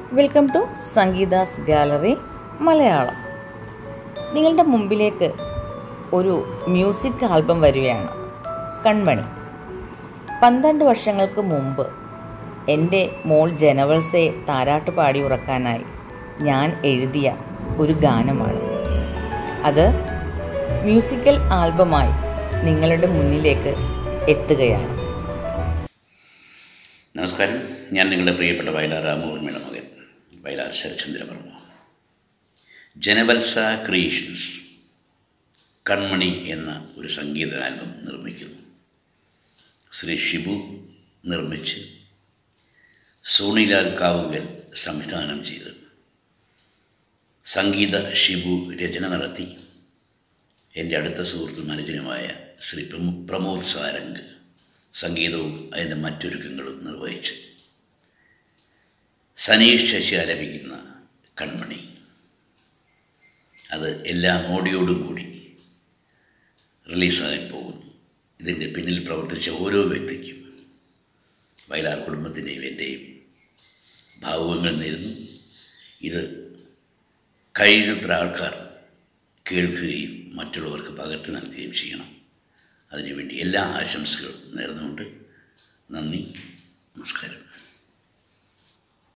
welcome to Sangeetha's gallery Malayalam നിങ്ങളുടെ മുമ്പിലേക്ക് ഒരു മ്യൂസിക് ആൽബം വരികയാണ് കൺമണി പന്ത്രണ്ട് വർഷങ്ങൾക്ക് മുമ്പ് എൻ്റെ മോൾ ജനവൽസയെ താരാട്ട് പാടി ഉറക്കാനായി ഞാൻ എഴുതിയ ഒരു ഗാനമാണ് അത് മ്യൂസിക്കൽ ആൽബമായി നിങ്ങളുടെ മുന്നിലേക്ക് എത്തുകയാണ് നമസ്കാരം ഞാൻ നിങ്ങളുടെ പ്രിയപ്പെട്ട വയലാർ രാമൂർമ്മയുടെ മകൻ വയലാർ ശരചന്ദ്രവർമ്മ ജനവത്സ ക്രിയേഷൻസ് കൺമണി എന്ന ഒരു സംഗീത ആൽബം നിർമ്മിക്കുന്നു ശ്രീ ഷിബു നിർമ്മിച്ച് സോണിലാൽ കാവുങ്കൽ സംവിധാനം ചെയ്ത് സംഗീത ഷിബു രചന നടത്തി എൻ്റെ അടുത്ത സുഹൃത്തും അനുജനുമായ ശ്രീ പ്രമോ- പ്രമോദ് സാരംഗ് സംഗീതവും അതിൻ്റെ മറ്റൊരുക്കങ്ങളും നിർവഹിച്ച് സനീഷ് ശശി ആലപിക്കുന്ന കൺമണി അത് എല്ലാ മോഡിയോടും കൂടി റിലീസാകാൻ പോകുന്നു ഇതിൻ്റെ പിന്നിൽ പ്രവർത്തിച്ച ഓരോ വ്യക്തിക്കും വയലാർ കുടുംബത്തിൻ്റെയും എൻ്റെയും ഭാവുകങ്ങൾ നേരുന്നു ഇത് കഴിയുന്നത്ര ആൾക്കാർ കേൾക്കുകയും മറ്റുള്ളവർക്ക് പകർത്തി നൽകുകയും ചെയ്യണം അതിനുവേണ്ടി എല്ലാ ആശംസകളും നേർന്നുകൊണ്ട് നന്ദി നമസ്കാരം